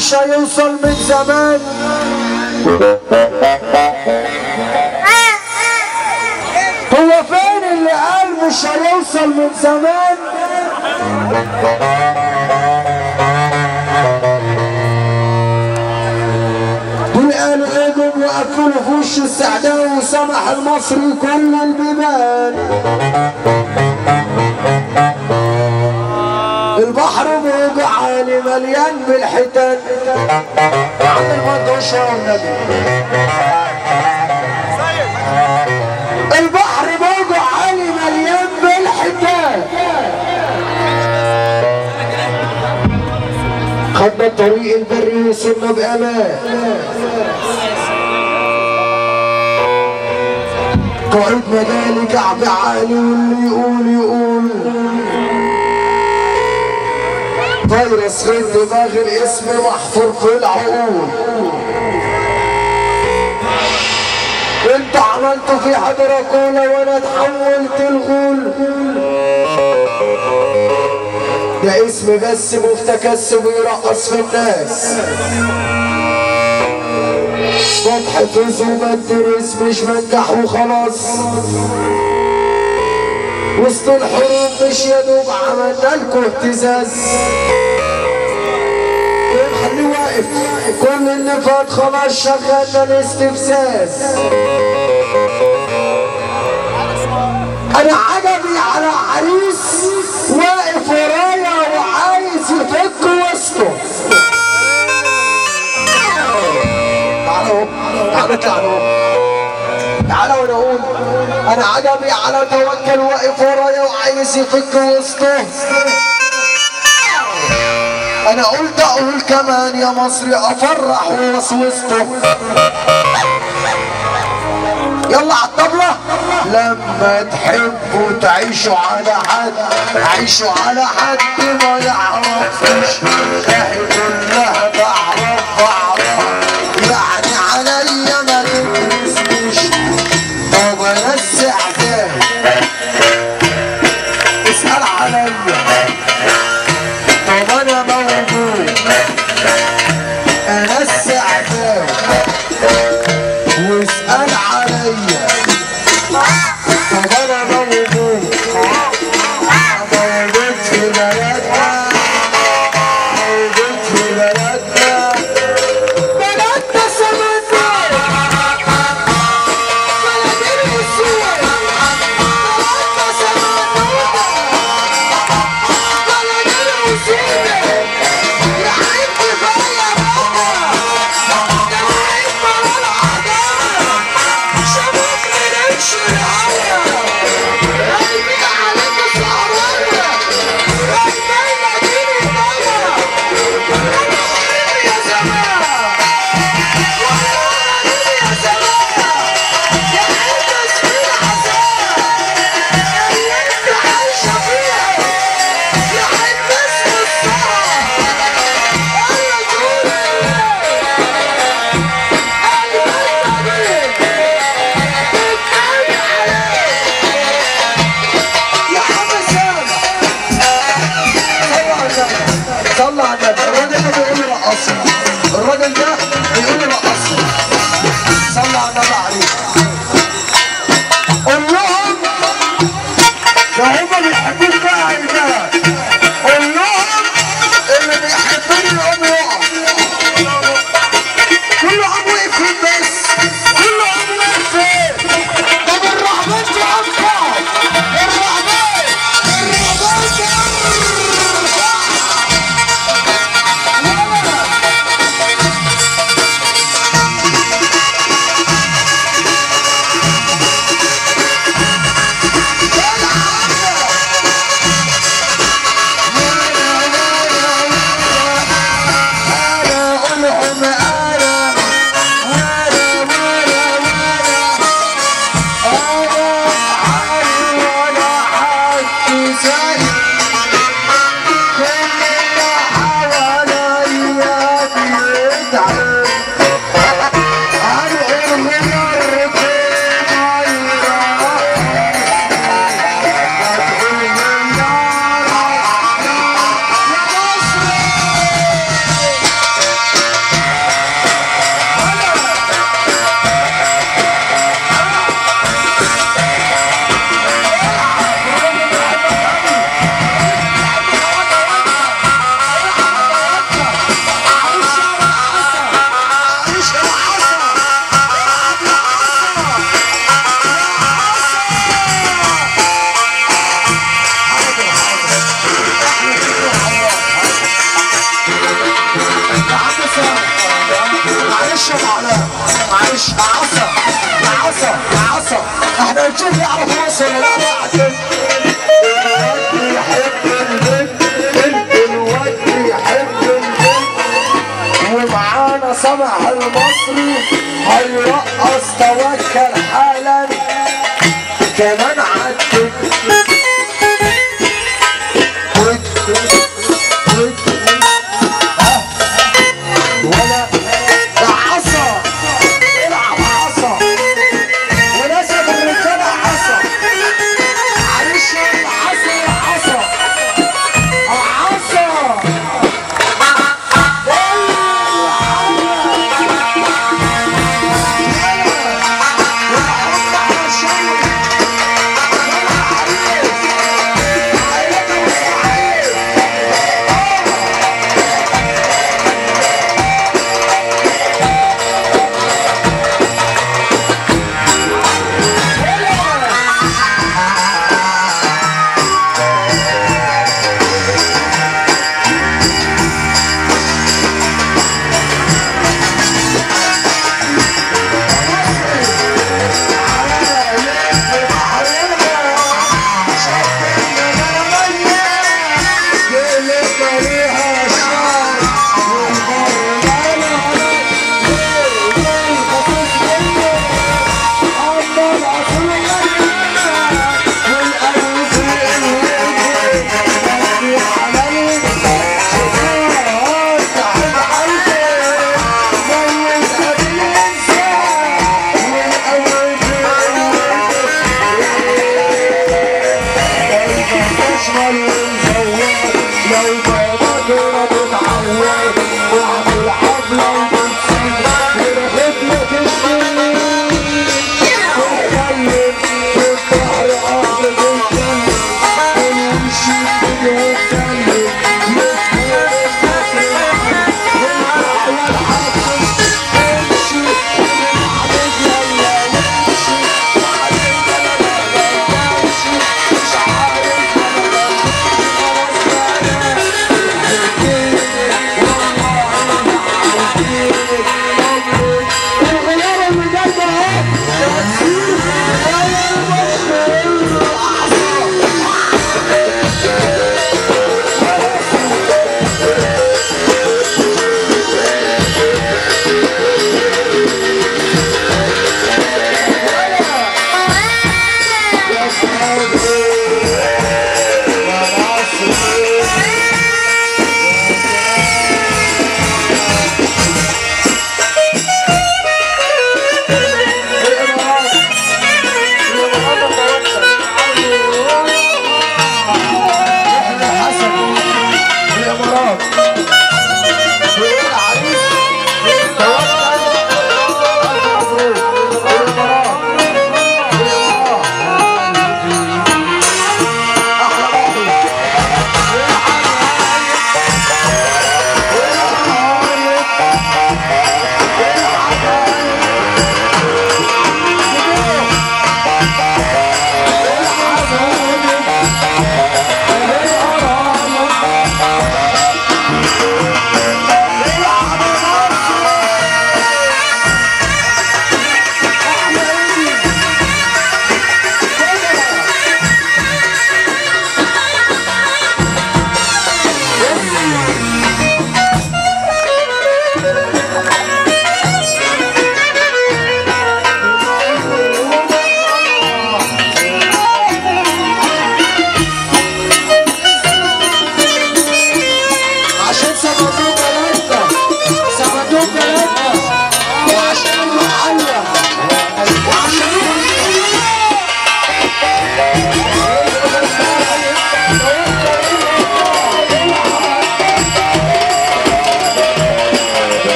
مش هيوصل من زمان هو فين اللي قال مش هيوصل من زمان دول قالوا ايدهم وقفلوا في وش السعداء وسمح المصري كل البيبان البحر موج عالي مليان بالحيتان يا عم المنطقة يا النبي البحر موج عالي مليان بالحيتان خدنا الطريق البري وصلنا بأمان قائد مجالي كعب عالي واللي يقول يقول فيروس من دماغ الاسم محفور في العقول انت عملت في حضرة كولا وانا اتحولت الغول ده اسم بس مفتكس ويرقص في الناس فتح فيز ومدرس مش منجح وخلاص وسط الحروب مش يا دوب عملنا لكم اهتزاز خليه واقف كل اللي فات خلاص شغلنا الاستفزاز انا عجبي على عريس واقف ورايا وعايز يفك وسطه تعالوا تعالوا تعالوا تعالوا وانا اقول انا عجبي على توكل واقف ورايا وعايز يفك وسطه انا قلت اقول كمان يا مصري افرح ووسوسته يلا على الطبلة لما تحبوا تعيشوا على حد عيشوا على حد ما يعرفش خاهي كلها بعرف بعرف يعني عليا ما تدرسنيش طب انا السعدان اسأل عليا طب انا موجود انا السعدان واسأل عليا طب انا موجود موجود في بلدنا موجود في بلدنا بلدنا سمتنا بلد الوصول بلدنا سمتنا بلد الوصول يا عين كفايه بقى يا عين مرة العدالة شباب منامش الهوا قلبي عليك سهرانة قلبي مدينة ضنا انا حبيبي يا زمان وانا حبيبي يا زمان يا عين في العذاب اللي انت عايشة فيها يا عين بس السهر انا دوري صلى على النبي الراجل ده بيقول لي رقصني الراجل ده بيقول لي رقصني صلى على النبي عليه قول لهم ده هما بيحبوك بقى يا رجاله قول لهم اللي بيحبني يقوم يقف كله عم وقف فين بس كله عم وقف فين طب الرحمن تعبى الرحمن الرحمن تعبى بص انا لا بعتب الواد بيحب البنت بنت الواد بيحب البنت ومعانا سمع المصري هيرقص توكل حالا كمان عدت ولا ده عصا العب عصا ونسب الرجاله عصا معلش العصا يا عصا عصا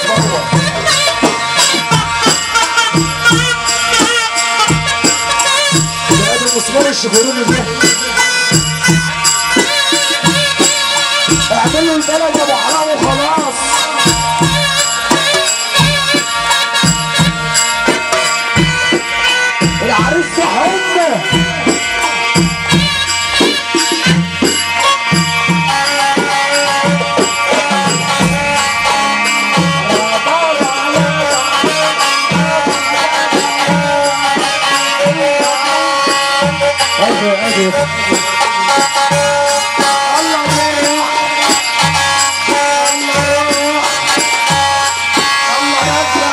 صور ده ادي مسمار الشغلوني ده اعملوا البلد يا ابو حرام وخلاص العريس ده حمه ادي ادي الله يروح الله يروح الله يرجع